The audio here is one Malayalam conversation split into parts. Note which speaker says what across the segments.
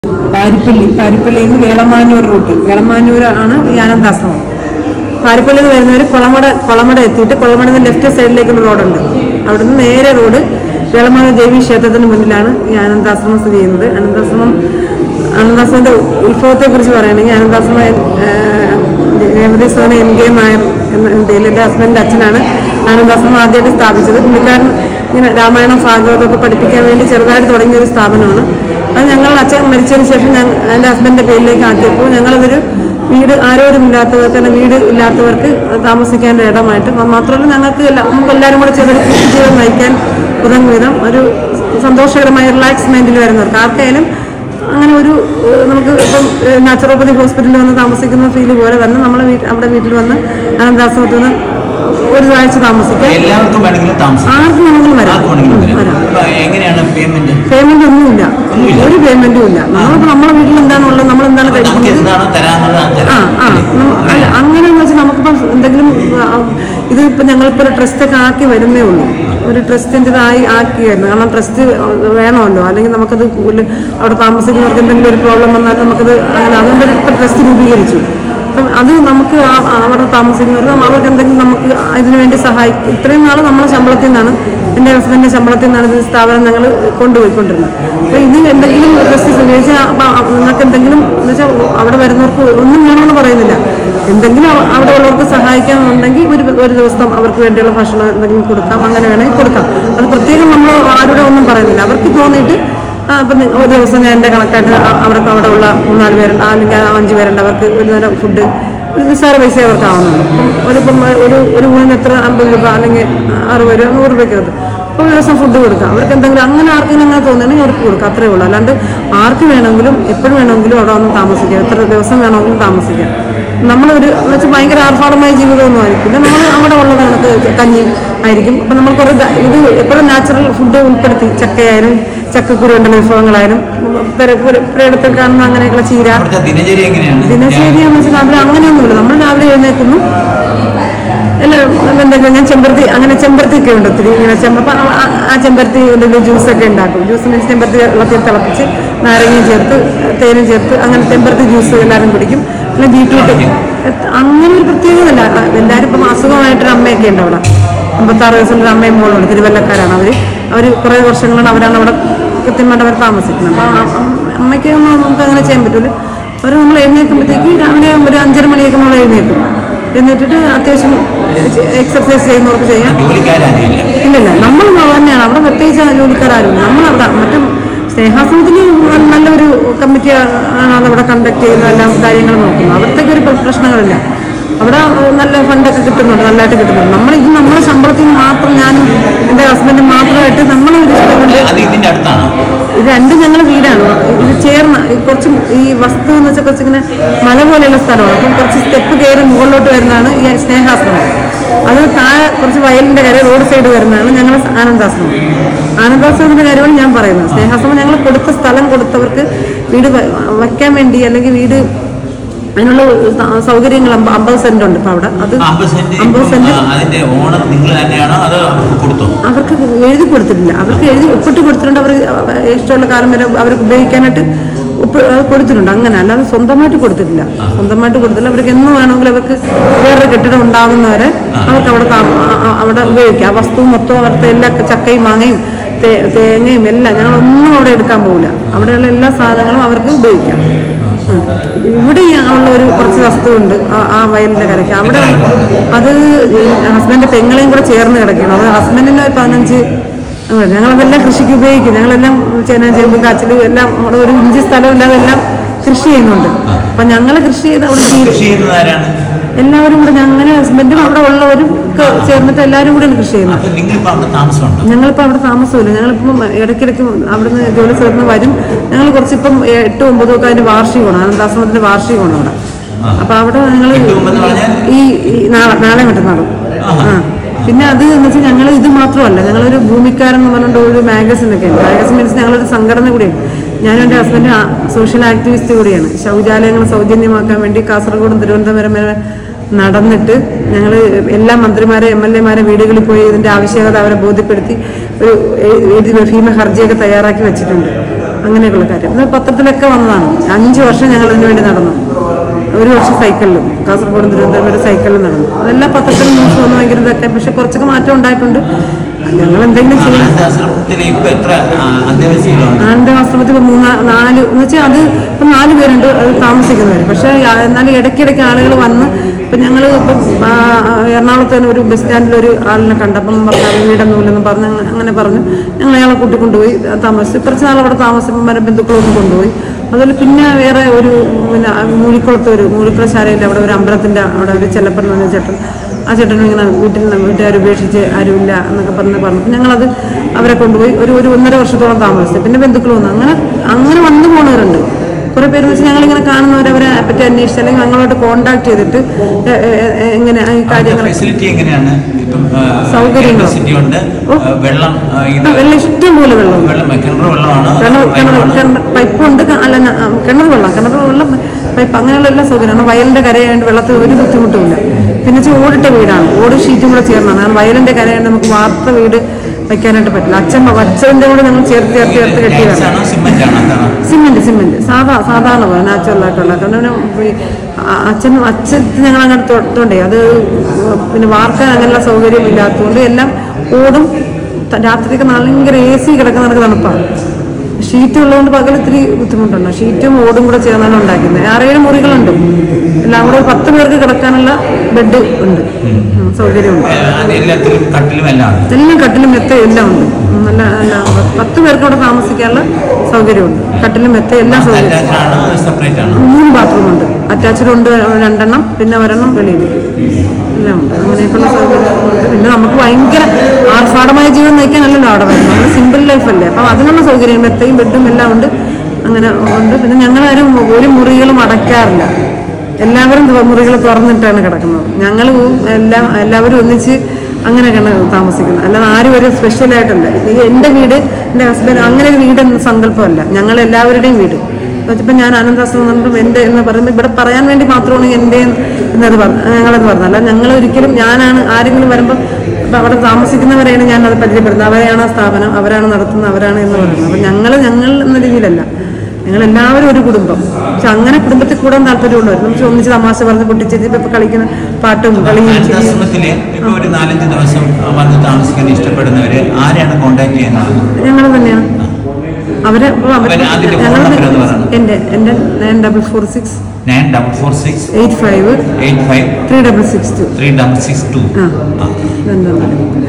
Speaker 1: പാരിപ്പള്ളി പാരിപ്പള്ളിയിൽ നിന്ന് വേളമാനൂർ റൂട്ട് വേളമാനൂർ ആണ് ഈ ആനന്ദാശ്രമം പാരിപ്പള്ളിയിൽ നിന്ന് വരുന്നവർ കൊളമട കൊളമട എത്തിയിട്ട് കൊളമട ലെഫ്റ്റ് സൈഡിലേക്കുള്ള റോഡുണ്ട് അവിടുന്ന് നേരെ റോഡ് വേളമാനൂർ ദേവി ക്ഷേത്രത്തിന് മുന്നിലാണ് ഈ ആനന്ദാശ്രമം സ്ഥിതി ചെയ്യുന്നത് ആനന്ദാശ്രമം ആനന്ദാശ്രമത്തിന്റെ ഉത്ഭവത്തെ കുറിച്ച് പറയുകയാണെങ്കിൽ ആനന്ദാശ്രമം രേവതി സോന എം കെ നായർ എന്ന ഇന്ത്യയിൽ എൻ്റെ ഹസ്ബൻഡിൻ്റെ അച്ഛനാണ് ആനന്ദാശ്രമം ആദ്യമായിട്ട് സ്ഥാപിച്ചത് പുള്ളിക്കാരൻ ഇങ്ങനെ രാമായണം ഭാഗവതമൊക്കെ പഠിപ്പിക്കാൻ വേണ്ടി ചെറുതായിട്ട് തുടങ്ങിയ ഒരു സ്ഥാപനമാണ് അത് ഞങ്ങൾ അച്ഛൻ മരിച്ചതിന് ശേഷം ഞാൻ എൻ്റെ ഹസ്ബൻഡിൻ്റെ പേരിലേക്ക് ആക്കിയപ്പോൾ ഞങ്ങളതൊരു വീട് ആരോരുമില്ലാത്തവർക്ക് തന്നെ വീട് ഇല്ലാത്തവർക്ക് താമസിക്കാൻ ഒരു ഇടമായിട്ട് മ- മാത്രമല്ല ഞങ്ങൾക്ക് എല്ലാ നമുക്ക് എല്ലാവരും കൂടെ ചെറിയൊരു ജീവിതം നയിക്കാൻ ഉതകും വിധം ഒരു സന്തോഷകരമായ റിലാക്സ് മൈൻഡിൽ വരുന്നവർക്ക് ആർക്കായാലും അങ്ങനെ ഒരു ഏഹ്, നമുക്ക് ഇപ്പം നാച്ചുറോപ്പതി ഹോസ്പിറ്റലിൽ വന്ന് താമസിക്കുന്ന ഫീല് പോലെ തന്നെ നമ്മളെ വീട്ടിൽ അവിടെ വീട്ടിൽ വന്ന് അനന്താശ്രമത്തിൽ നിന്ന് ഒരു ആഴ്ച താമസിക്കാം
Speaker 2: എല്ലാവർക്കും വേണമെങ്കിലും താമസിക്കാം
Speaker 1: ആർക്കും വേണമെങ്കിലും വരാം
Speaker 2: ആർക്കും വേണമെങ്കിലും വരാം
Speaker 1: വരാം
Speaker 2: അപ്പൊ എങ്ങനെയാണ് പേയ്മെന്റ്
Speaker 1: പേയ്മെന്റ് ഒന്നുമില്ല
Speaker 2: ഒന്നുമില്ല.
Speaker 1: ഒരു പേയ്മെന്റും ഇല്ല നമ്മളിപ്പോ നമ്മളെ വീട്ടിൽ എന്താണുള്ളത് നമ്മൾ എന്താണ്
Speaker 2: നമുക്ക്
Speaker 1: കഴിക്കുന്നത്
Speaker 2: എന്താണോ തരാനുള്ളത് അത്
Speaker 1: ആ
Speaker 2: തരാം
Speaker 1: ആ നമ്മ- അല്ല അങ്ങനെയെന്ന് വെച്ചാൽ നമുക്കിപ്പം എന്തെങ്കിലും ആ, ഇത് ഇപ്പം ഞങ്ങളിപ്പോൾ ഒരു ട്രസ്റ്റ് ഒക്കെ ആക്കി വരുന്നേ ഉള്ളൂ ഒരു ട്രസ്റ്റിൻ്റെ ഇതായി ആക്കിയായിരുന്നു കാരണം ട്രസ്റ്റ് വേണമല്ലോ അല്ലെങ്കിൽ നമുക്കത് കൂടുതൽ അവിടെ താമസിക്കുന്നവർക്ക് എന്തെങ്കിലും ഒരു പ്രോബ്ലം വന്നാൽ നമുക്കത് അങ്ങനെ അതുകൊണ്ട് ഇപ്പം ട്രസ്റ്റ് രൂപീകരിച്ചു അപ്പം അത് നമുക്ക് ആ- അവിടെ താമസിക്കുന്നവർക്ക് അവർക്ക് എന്തെങ്കിലും നമുക്ക് ഇതിനു വേണ്ടി സഹായിക്കും ഇത്രയും നാൾ നമ്മളെ ശമ്പളത്തിൽ നിന്നാണ് എൻ്റെ ഹസ്ബൻഡിൻ്റെ ശമ്പളത്തിൽ നിന്നാണ് ഇത് സ്ഥാപനം ഞങ്ങൾ കൊണ്ടുപോയിക്കൊണ്ടിരുന്നത് അപ്പോൾ ഇത് എന്തെങ്കിലും ട്രസ്റ്റ് സ്വീകരിച്ച് നിങ്ങൾക്ക് എന്തെങ്കിലും എന്ന് വെച്ചാൽ അവിടെ വരുന്നവർക്ക് ഒന്നും വേണമെന്ന് പറയുന്നില്ല എന്തെങ്കിലും അവ- അവിടെ ഉള്ളവർക്ക് സഹായിക്കാമെന്നുണ്ടെങ്കിൽ ഒരു ഒരു ദിവസം അവർക്ക് വേണ്ടിയുള്ള ഭക്ഷണം എന്തെങ്കിലും കൊടുക്കാം അങ്ങനെ വേണമെങ്കിൽ കൊടുക്കാം അത് പ്രത്യേകം നമ്മൾ ആരുടെ ഒന്നും പറയുന്നില്ല അവർക്ക് തോന്നിയിട്ട് ആ, അപ്പം നി- ഒരു ദിവസം ഞാൻ എൻ്റെ കണക്കായിട്ട് അ- അവർക്ക് അവിടെ ഉള്ള മൂന്നാല് പേരുണ്ട് അല്ലെങ്കിൽ ആ അഞ്ച് പേരുണ്ട് അവർക്ക് ഒരു നേരം ഫുഡ് ഒരു നിസ്സാര പൈസ അവർക്ക് ആവുന്നുള്ളൂ അപ്പം ഒരു ഇപ്പം ഒരു ഒരു ഊണിന് എത്ര അമ്പത് രൂപ അല്ലെങ്കിൽ അറുപത് രൂപ നൂറ് രൂപയ്ക്കകത്ത് അപ്പോൾ ഒരു ദിവസം ഫുഡ് കൊടുക്കാം അവർക്ക് എന്തെങ്കിലും അങ്ങനെ ആർക്കെങ്കിലും അങ്ങനെ തോന്നുകയാണെങ്കിൽ അവർക്ക് കൊടുക്കാം അത്രേ ഉള്ളൂ അല്ലാണ്ട് ആർക്ക് വേണമെങ്കിലും എപ്പോഴും വേണമെങ്കിലും അവിടെ വന്ന് താമസിക്കാം എത്ര ദിവസം വേണമെങ്കിലും താമസിക്കാം നമ്മളൊരു എന്ന് വെച്ചാൽ ഭയങ്കര ആർഭാടമായ ജീവിതമൊന്നും ആയിരിക്കില്ല നമ്മൾ അവിടെ ഉള്ളത് നമുക്ക് കഞ്ഞി ആയിരിക്കും അപ്പം നമ്മൾ കുറേ ദ- ഇത് എപ്പോഴും നാച്ചുറൽ ഫുഡ് ഉൾപ്പെടുത്തി ചക്കയായാലും ചക്കക്കുരു കൊണ്ടുള്ള വിഭവങ്ങളായാലും പുരയിടത്തിൽ കാണുന്ന അങ്ങനെയൊക്കെയുള്ള ചീര
Speaker 2: അവിടുത്തെ ദിനചര്യ എങ്ങനെയാണ്
Speaker 1: ദിനചര്യ എന്ന് വെച്ചാൽ രാവിലെ അങ്ങനെയൊന്നുമില്ല നമ്മൾ രാവിലെ എഴുന്നേൽക്കുന്നു അല്ല എന്തെങ്കിലും ഞാൻ ചെമ്പരത്തി അങ്ങനെ ചെമ്പരത്തി ഒക്കെ ഉണ്ട് ഒത്തിരി ഇങ്ങനെ ചെമ്പ അപ്പം ആ- ആ- ആ ചെമ്പരത്തി എന്തെങ്കിലും ജ്യൂസൊക്കെ ഉണ്ടാക്കും ജ്യൂസ് മീൻസ് ചെമ്പരത്തി വെള്ളത്തിൽ തിളപ്പിച്ച് നാരങ്ങയും ചേർത്ത് തേനും ചേർത്ത് അങ്ങനെ ചെമ്പരത്തി ജ്യൂസ് എല്ലാവരും കുടിക്കും പിന്നെ ബീറ്റ്റൂട്ട് അങ്ങനെ ഒരു പ്രത്യേകതല്ല ആ, എല്ലാവരും ഇപ്പം അസുഖമായിട്ടൊരു അമ്മയൊക്കെ ഉണ്ട് അവിടെ അമ്പത്താറ് വയസ്സുള്ള ഒരു അമ്മയും മോളുണ്ട് തിരുവല്ലക്കാരാണ് അവർ അവർ കുറേ വർഷങ്ങളാണ് അവരാണ് അവിടെ കൃത്യമായിട്ട് അവർ താമസിക്കുന്നത് അപ്പോൾ അമ്മയ്ക്ക് ഒന്നും നമുക്ക് അങ്ങനെ ചെയ്യാൻ പറ്റില്ല അവർ നമ്മൾ എഴുന്നേൽക്കുമ്പോഴത്തേക്ക് രാവിലെ ഒരു അഞ്ചര മണിയൊക്കെ നമ്മൾ എഴുന്നേൽക്കും എന്നിട്ടിട്ട് അത്യാവശ്യം എക്സർസൈസ് ചെയ്യുന്നവർക്ക് ചെയ്യാം
Speaker 2: ജോലിക്കാരില്ല
Speaker 1: ഇല്ലില്ല നമ്മൾ തന്നെയാണ് അവിടെ പ്രത്യേകിച്ച് ജോലിക്കാരും നമ്മളവിടെ മറ്റേ സ്നേഹാസനത്തിൽ നല്ലൊരു കമ്മിറ്റി ആണ് അതവിടെ കണ്ടക്ട് ചെയ്യുന്ന എല്ലാ കാര്യങ്ങളും നോക്കുന്നത് അവിടത്തേക്ക് ഒരു പ്രശ്നങ്ങളില്ല അവിടെ നല്ല ഫണ്ടൊക്കെ കിട്ടുന്നുണ്ട് നല്ലതായിട്ട് കിട്ടുന്നുണ്ട് നമ്മൾ ഇത് നമ്മുടെ ശമ്പളത്തിൽ നിന്ന് മാത്രം ഞാനും എൻ്റെ ഹസ്ബൻഡും മാത്രമായിട്ട് നമ്മൾ ഒരു ഇഷ്ടം കൊണ്ട്
Speaker 2: അത് ഇതിന്റെ അടുത്താണ്
Speaker 1: ഇത് രണ്ടും ഞങ്ങളുടെ വീടാണ് ഇത് ചേർന്ന് ഈ കുറച്ച് ഈ വസ്തു എന്ന് വെച്ചാൽ കുറച്ചിങ്ങനെ മല പോലെയുള്ള സ്ഥലമാണ് അപ്പം കുറച്ച് സ്റ്റെപ്പ് കയറി മുകളിലോട്ട് വരുന്നതാണ് ഈ സ്നേഹാശ്രമം അത് താഴെ കുറച്ച് വയലിന്റെ കര റോഡ് സൈഡ് വരുന്നതാണ് ഞങ്ങളുടെ ആനന്ദാശ്രമം ആനന്ദാശ്രമത്തിന്റെ കാര്യമാണ് ഞാൻ പറയുന്നത് സ്നേഹാശ്രമം ഞങ്ങൾ കൊടുത്ത സ്ഥലം കൊടുത്തവർക്ക് വീട് വ- വയ്ക്കാൻ വേണ്ടി അല്ലെങ്കിൽ വീട് അതിനുള്ള സ- സൗകര്യങ്ങൾ അമ്പ- അമ്പത് സെന്റ് ഉണ്ട് ഇപ്പൊ അവിടെ അത്
Speaker 2: അമ്പത് സെന്റ്
Speaker 1: അമ്പത് സെന്റ്
Speaker 2: ഇപ്പം, ആ, അതിന്റെ ഓണർ നിങ്ങൾ തന്നെയാണോ അത് കൊടുത്തോ
Speaker 1: അവർക്ക് എഴുതി കൊടുത്തിട്ടില്ല അവർക്ക് എഴുതി ഒപ്പിട്ട് കൊടുത്തിട്ടുണ്ട് അവർ ഇഷ്ടമുള്ള കാലം വരെ അവർക്ക് ഉപയോഗിക്കാനായിട്ട് ഒപ്പ് അത് കൊടുത്തിട്ടുണ്ട് അങ്ങനെ അല്ലാതെ സ്വന്തമായിട്ട് കൊടുത്തിട്ടില്ല സ്വന്തമായിട്ട് കൊടുത്തില്ല അവർക്ക് എന്ന് വേണമെങ്കിലും അവർക്ക് വേറൊരു കെട്ടിടം ഉണ്ടാകുന്നവരെ അവർക്ക് അവിടെ താമ- ആ- ആ- അവിടെ ഉപയോഗിക്കാം ആ വസ്തു മൊത്തം അവിടുത്തെ എല്ലാ ചക്കയും മാങ്ങയും തേ- തേങ്ങയും എല്ലാം ഞങ്ങളൊന്നും അവിടെ എടുക്കാൻ പോകില്ല അവിടെയുള്ള എല്ലാ സാധനങ്ങളും അവർക്ക് ഉപയോഗിക്കാം ഉം. ഇവിടെ ഈ ഉള്ള ഒരു കുറച്ച് വസ്തുവുണ്ട് ആ- ആ വയലിന്റെ കരയ്ക്ക് അവിടെ അത് ഹസ്ബൻഡ് പെങ്ങളെയും കൂടെ ചേർന്ന് കിടക്കണം അത് ഹസ്ബൻഡിന് ഒരു പതിനഞ്ച് ഉണ്ട്. ഞങ്ങളതെല്ലാം കൃഷിക്ക് ഉപയോഗിക്കും ഞങ്ങളെല്ലാം ചേന ചേമ്പ് കാച്ചിൽ എല്ലാം അവിടെ ഒരു ഇഞ്ചി സ്ഥലമില്ലാതെ എല്ലാം കൃഷി ചെയ്യുന്നുണ്ട് അപ്പൊ ഞങ്ങൾ കൃഷി ചെയ്ത് അവിടെ തീരും
Speaker 2: കൃഷി ചെയ്യുന്നത് ആരാണ്
Speaker 1: എല്ലാവരും കൂടെ ഞങ്ങൾ ഹസ്ബൻഡും അവിടെ ഉള്ളവരും ഒക്കെ ചേർന്നിട്ട് എല്ലാവരും കൂടെ കൃഷി ചെയ്യുന്നത്
Speaker 2: അപ്പൊ നിങ്ങളിപ്പോ അവിടെ താമസമുണ്ടോ
Speaker 1: ഞങ്ങളിപ്പോൾ അവിടെ താമസമില്ല ഞങ്ങളിപ്പം ഇടയ്ക്കിടയ്ക്ക് അവിടുന്ന് ജോലി സ്ഥലത്ത് വരും ഞങ്ങൾ കുറച്ചിപ്പം എട്ട് ഒമ്പതും ഒക്കെ അതിന്റെ വാർഷികമാണ് ആനന്ദാശ്രമത്തിന്റെ വാർഷികമാണ് അവിടെ അപ്പൊ അവിടെ ഞങ്ങൾ
Speaker 2: എട്ട് ഒമ്പത് പറഞ്ഞാൽ
Speaker 1: ഈ ഈ നാളെ നാളെ മറ്റന്നാളും ആ പിന്നെ അത് എന്ന് വെച്ചാൽ ഞങ്ങൾ ഇത് മാത്രമല്ല ഞങ്ങളൊരു ഭൂമിക്കാരൻ എന്ന് പറഞ്ഞിട്ട് ഒരു മാഗസിൻ ഒക്കെ ഉണ്ട് മാഗസിൻ മീൻസ് ഞങ്ങളൊരു സംഘടന കൂടിയാണ് ഞാനും എൻ്റെ ഹസ്ബൻഡ് സോഷ്യൽ ആക്ടിവിസ്റ്റ് കൂടിയാണ് ശൗചാലയങ്ങൾ സൗജന്യമാക്കാൻ വേണ്ടി കാസർഗോഡും തിരുവനന്തപുരം വരെ നടന്നിട്ട് ഞങ്ങൾ എല്ലാ മന്ത്രിമാരെ എം എൽ എമാരെ വീടുകളിൽ പോയി ഇതിന്റെ ആവശ്യകത അവരെ ബോധ്യപ്പെടുത്തി ഒരു എഴുതി ഭീമ ഹർജിയൊക്കെ തയ്യാറാക്കി വെച്ചിട്ടുണ്ട് അങ്ങനെയൊക്കെയുള്ള കാര്യം ഇത് പത്രത്തിലൊക്കെ വന്നതാണ് അഞ്ച് വർഷം ഞങ്ങൾ ഇതിനു വേണ്ടി നടന്നു ഒരു വർഷം സൈക്കിളിലും കാസർഗോഡ് തിരുവനന്തപുരം വരെ സൈക്കിളിൽ നടന്നു അതെല്ലാം പത്രത്തിലും ന്യൂസ് വന്നു ഭയങ്കര ഇതൊക്കെ പക്ഷെ കുറച്ചൊക്കെ മാറ്റം ഉണ്ടായിട്ടുണ്ട് ഞങ്ങൾ എന്തെങ്കിലും ചെയ്യും
Speaker 2: അനാഥാശ്രമത്തിൽ ഇപ്പൊ എത്ര ആ, അന്തേവാസികളുണ്ട്
Speaker 1: അനന്തവാസ്ത്രമത്തിൽ ഇപ്പം മൂന്നാ നാല് എന്ന് വെച്ചാൽ അത് ഇപ്പം നാല് പേരുണ്ട് അത് താമസിക്കുന്നവർ പക്ഷേ ആ, എന്നാലും ഇടയ്ക്കിടയ്ക്ക് ആളുകൾ വന്ന് ഇപ്പം ഞങ്ങൾ ഇപ്പം ആ, എറണാകുളത്ത് തന്നെ ഒരു ബസ് സ്റ്റാൻഡിൽ ഒരു ആളിനെ കണ്ടപ്പം പറഞ്ഞു വീടൊന്നുമില്ലെന്ന് പറഞ്ഞ് അങ്ങ- അങ്ങനെ പറഞ്ഞു ഞങ്ങൾ അയാളെ കൂട്ടിക്കൊണ്ടുപോയി താമസിച്ചു കുറച്ച് നാൾ അവിടെ താമസിച്ചപ്പോൾ മരം ബന്ധുക്കളൊന്നും കൊണ്ടുപോയി അതുപോലെ പിന്നെ വേറെ ഒരു പിന്നെ മൂഴിക്കുളത്ത് ഒരു മൂഴിക്കുളശാലയിൽ അവിടെ ഒരു അമ്പലത്തിൻ്റെ അവിടെ ഒരു ചെല്ലപ്പൻ എന്ന് പറഞ്ഞ ചേട്ടൻ ആ ചേട്ടനും ഇങ്ങനെ വീട്ടിൽ നിന്ന് വീട്ടുകാർ ഉപേക്ഷിച്ച് ആരുമില്ല എന്നൊക്കെ പറഞ്ഞ് പറഞ്ഞു ഞങ്ങളത് അവരെ കൊണ്ടുപോയി ഒരു ഒരു ഒന്നര വർഷത്തോളം താമസിച്ചു പിന്നെ ബന്ധുക്കൾ വന്നു അങ്ങനെ അങ്ങനെ വന്നു പോണവരുണ്ട് കുറെ പേര് വെച്ച് ഞങ്ങളിങ്ങനെ കാണുന്നവർ അവരെ പറ്റി അന്വേഷിച്ച് അല്ലെങ്കിൽ ഞങ്ങളോട്ട് കോണ്ടാക്ട് ചെയ്തിട്ട് എ- എ- എ- എങ്ങനെ ഈ കാര്യങ്ങൾ
Speaker 2: ഫെസിലിറ്റി എങ്ങനെയാണ് ഇപ്പം
Speaker 1: സൗകര്യങ്ങളോ?
Speaker 2: ഫെസിലിറ്റി ഉണ്ട്
Speaker 1: ഓ.
Speaker 2: ആ, വെള്ളം ആ, ഇത്
Speaker 1: വെള്ളം ഇഷ്ടം പോലെ വെള്ളം
Speaker 2: വെള്ളം കിണർ വെള്ളമാണ്
Speaker 1: കിണർ കിണർ
Speaker 2: പൈപ്പാണ്.
Speaker 1: കിണർ പൈപ്പുണ്ട് ക- അല്ല ന- ആ, കിണർ വെള്ളം കിണർ വെള്ളം പൈപ്പ് അങ്ങനെയുള്ള എല്ലാ സൗകര്യമാണ് വയലിന്റെ കരയായതുകൊണ്ട് വെള്ളത്തിൽ ഒരു ബുദ്ധിമുട്ടുമില്ല പിന്നെ വെച്ചാൽ ഓടിട്ട വീടാണ് ഓട് ഷീറ്റും കൂടെ ചേർന്നാണ് കാരണം വയലിന്റെ കരയായതുകൊണ്ട് നമുക്ക് വാർത്ത വീട് വയ്ക്കാനായിട്ട് പറ്റില്ല അച്ഛൻ അച്ഛൻ്റെ കൂടെ ഞങ്ങൾ ചേർത്ത് ചേർത്ത് ചേർത്ത്
Speaker 2: ടൈൽസ്
Speaker 1: കെട്ടിയതാണ്
Speaker 2: ആണോ സിമെന്റ് ആണോ എന്താണ്
Speaker 1: സിമെന്റ് സിമെന്റ് സാധാ സാധാരണ പോലെ നാച്ചുറൽ ആയിട്ടുള്ള കാരണം പിന്നെ ഈ അ- അച്ഛൻ അച്ഛൻ ഞങ്ങൾ അങ്ങനെ തൊണ്ടേ അത് പിന്നെ വാർക്കാൻ അങ്ങനെയുള്ള സൗകര്യം ഇല്ലാത്തതുകൊണ്ട് എല്ലാം ഓടും ത- രാത്രിയൊക്കെ ഭയങ്കര എ സി കിടക്കുന്നവർക്ക് തണുപ്പാണ് ഷീറ്റ് ഉള്ളതുകൊണ്ട് പകൽ ഇത്തിരി ബുദ്ധിമുട്ടുണ്ട് ഷീറ്റും ഓടും കൂടെ ചേർന്നാണ് ഉണ്ടാക്കുന്നത് ആറേഴ് മുറികളുണ്ട് എല്ലാം കൂടെ ഒരു പത്ത് പേർക്ക് കിടക്കാനുള്ള ബെഡ് ഉണ്ട് ഉം, സൗകര്യമുണ്ട്
Speaker 2: അത് എല്ലാത്തിലും കട്ടിലും എല്ലാം ഉണ്ട്
Speaker 1: എല്ലാം കട്ടിലും മെത്ത എല്ലാം ഉണ്ട് ഉം, നല്ല നല്ല പത്ത് പേർക്ക് അവിടെ താമസിക്കാനുള്ള സൗകര്യമുണ്ട് കട്ടിലും മെത്ത എല്ലാം സൗകര്യം
Speaker 2: അറ്റാച്ച് ആണ് സെപ്പറേറ്റ് ആണ്
Speaker 1: മൂന്ന് ബാത്റൂം ഉണ്ട് അറ്റാച്ച്ഡ് ഉണ്ട് രണ്ടെണ്ണം പിന്നെ ഒരെണ്ണം വെളിയിൽ എല്ലാം ഉണ്ട് അങ്ങനെയൊക്കെയുള്ള സൗകര്യങ്ങളുണ്ട് പിന്നെ നമുക്ക് ഭയങ്കര ആർഭാടമായ ജീവിതം നയിക്കാനല്ലല്ലോ അവിടെ വരുന്നത് നമ്മൾ സിമ്പിൾ ലൈഫ് അല്ലേ അപ്പം അതിനുള്ള സൗകര്യം മെത്തയും ബെഡും എല്ലാം ഉണ്ട് അങ്ങനെ ഉണ്ട് പിന്നെ ഞങ്ങളാരും ഒരു മുറികളും അടയ്ക്കാറില്ല എല്ലാവരും മുറികൾ തുറന്നിട്ടാണ് കിടക്കുന്നത് ഞങ്ങൾ എല്ലാം എല്ലാവരും ഒന്നിച്ച് അങ്ങനെയൊക്കെയാണ് താമസിക്കുന്നത് അല്ലാതെ ആരും ഒരു സ്പെഷ്യലായിട്ടല്ല ഈ എൻ്റെ വീട് എൻ്റെ ഹസ്ബൻഡ് അങ്ങനെ ഒരു വീടെന്ന സങ്കല്പമല്ല ഞങ്ങൾ എല്ലാവരുടെയും വീട് വെച്ചപ്പോൾ ഞാൻ ആനന്ദാശ്രമം എന്നിട്ടും എൻ്റെ എന്ന് പറയുമ്പോൾ ഇവിടെ പറയാൻ വേണ്ടി മാത്രമാണ് എൻ്റെ എന്നത് പറഞ്ഞു ഞങ്ങളത് പറഞ്ഞത് അല്ല ഞങ്ങൾ ഒരിക്കലും ഞാനാണ് ആരെങ്കിലും വരുമ്പോൾ ഇപ്പം അവിടെ താമസിക്കുന്നവരെയാണ് ഞാൻ അത് പരിചയപ്പെടുന്നത് അവരെയാണ് ആ സ്ഥാപനം അവരാണ് നടത്തുന്നത് അവരാണ് എന്ന് പറയുന്നത് അപ്പം ഞങ്ങൾ ഞങ്ങൾ എന്ന രീതിയിലല്ല ഞങ്ങൾ എല്ലാവരും ഒരു കുടുംബം പക്ഷെ അങ്ങനെ കുടുംബത്തിൽ കൂടാൻ താല്പര്യമുള്ളവർ നമുക്ക് ഒന്നിച്ച് തമാശ പറഞ്ഞ് പൊട്ടിച്ചിട്ട് ഇപ്പൊ കളിക്കുന്ന പാട്ടും കളിയും ചിരിയും
Speaker 2: അനാഥാശ്രമത്തില് ഇപ്പൊ ഒരു നാലഞ്ച് ദിവസം വന്ന് താമസിക്കാൻ ഇഷ്ടപ്പെടുന്നവര് ആരെയാണ് കോണ്ടാക്ട് ചെയ്യുന്നത്
Speaker 1: ഞങ്ങൾ തന്നെയാണ് അവരെ ഇപ്പൊ അവര്
Speaker 2: അവര് അതിന്റെ phone
Speaker 1: ഞങ്ങൾ
Speaker 2: number ഒന്ന് പറയണം.
Speaker 1: എൻ്റെ എൻ്റെ nine double four six
Speaker 2: nine double four six
Speaker 1: eight five
Speaker 2: eight five
Speaker 1: three double six two
Speaker 2: three double six two
Speaker 1: ആ ഇതെന്താണ്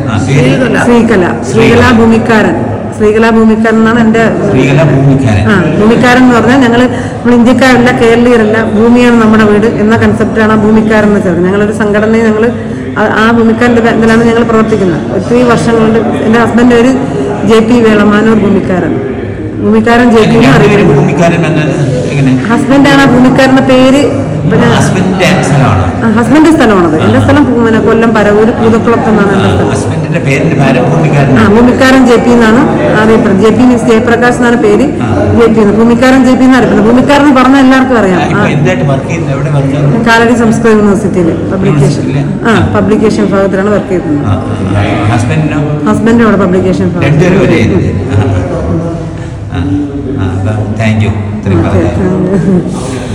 Speaker 2: ശ്രീകല
Speaker 1: ശ്രീകല ശ്രീകല ഭൂമിക്കാരൻ ശ്രീകല ഭൂമിക്കാരൻ എന്നാണ് എൻ്റെ
Speaker 2: ശ്രീകല ഭൂമിക്കാരൻ
Speaker 1: ആ ഭൂമിക്കാരൻ എന്ന് പറഞ്ഞാൽ ഞങ്ങൾ നമ്മൾ ഇന്ത്യക്കാരല്ല കേരളീയരല്ല ഭൂമിയാണ് നമ്മുടെ വീട് എന്ന കൺസെപ്റ്റാണ് ആ ഭൂമിക്കാരൻ എന്ന് വെച്ചത് ഞങ്ങളൊരു സംഘടനയിൽ ഞങ്ങൾ ആ ഭൂമിക്കാരൻ്റെ ഇതിലാണ് ഞങ്ങൾ പ്രവർത്തിക്കുന്നത് ഒത്തിരി വർഷം കൊണ്ട് എൻ്റെ ഹസ്ബൻഡ് ഒരു ജെ പി വേളമാനൂർ ഭൂമിക്കാരൻ ഭൂമിക്കാരൻ ജെ പി എന്ന്
Speaker 2: രണ്ടുപേരും
Speaker 1: അറിയപ്പെടുന്നു
Speaker 2: ഭൂമിക്കാരൻ എന്ന് എങ്ങനെ
Speaker 1: ഹസ്ബൻഡാണ് ആ ഭൂമിക്കാരൻ്റെ പേര് പിന്നെ
Speaker 2: ഹസ്ബൻഡിന്റെ സ്ഥലമാണ്
Speaker 1: ഹസ്ബൻഡ് സ്ഥലമാണത് എൻ്റെ സ്ഥലം പൂ- പിന്നെ കൊല്ലം പരവൂർ പൂതക്കുളത്ത് എന്നാണ് എൻ്റെ സ്ഥലം
Speaker 2: ഹസ്ബൻഡിന്റെ പേരിന്റെ ഭാരം ഭൂമിക്കാരൻ
Speaker 1: ആ ഭൂമിക്കാരൻ ജെ പി എന്നാണ് അറിയപ്പെടുന്നത് ജെ പി മീൻസ് ജയപ്രകാശ് എന്നാണ് പേര് ജെ പി എന്ന് ഭൂമിക്കാരൻ ജെ പി എന്ന് അറിയപ്പെടുന്നത് ഭൂമിക്കാരൻ എന്ന് പറഞ്ഞാൽ എല്ലാവർക്കും അറിയാം ആ,
Speaker 2: ഇപ്പൊ എന്തായിട്ട് വർക്ക് ചെയ്യുന്നത് എവിടെ വർക്ക് ചെയ്യുന്നത്
Speaker 1: കാലടി സംസ്കൃത യൂണിവേഴ്സിറ്റിയിൽ പബ്ലിക്കേഷൻ
Speaker 2: യൂണിവേഴ്സിറ്റിയില്?
Speaker 1: ആ പബ്ലിക്കേഷൻ വിഭാഗത്തിലാണ് വർക്ക് ചെയ്യുന്നത്
Speaker 2: ഹസ്ബൻഡിനോ
Speaker 1: ഹസ്ബൻഡും അവിടെ പബ്ലിക്കേഷൻ വിഭാഗം
Speaker 2: രണ്ടുപേരും ഒരേ താങ്ക് യു ഇത്രയും പറഞ്ഞു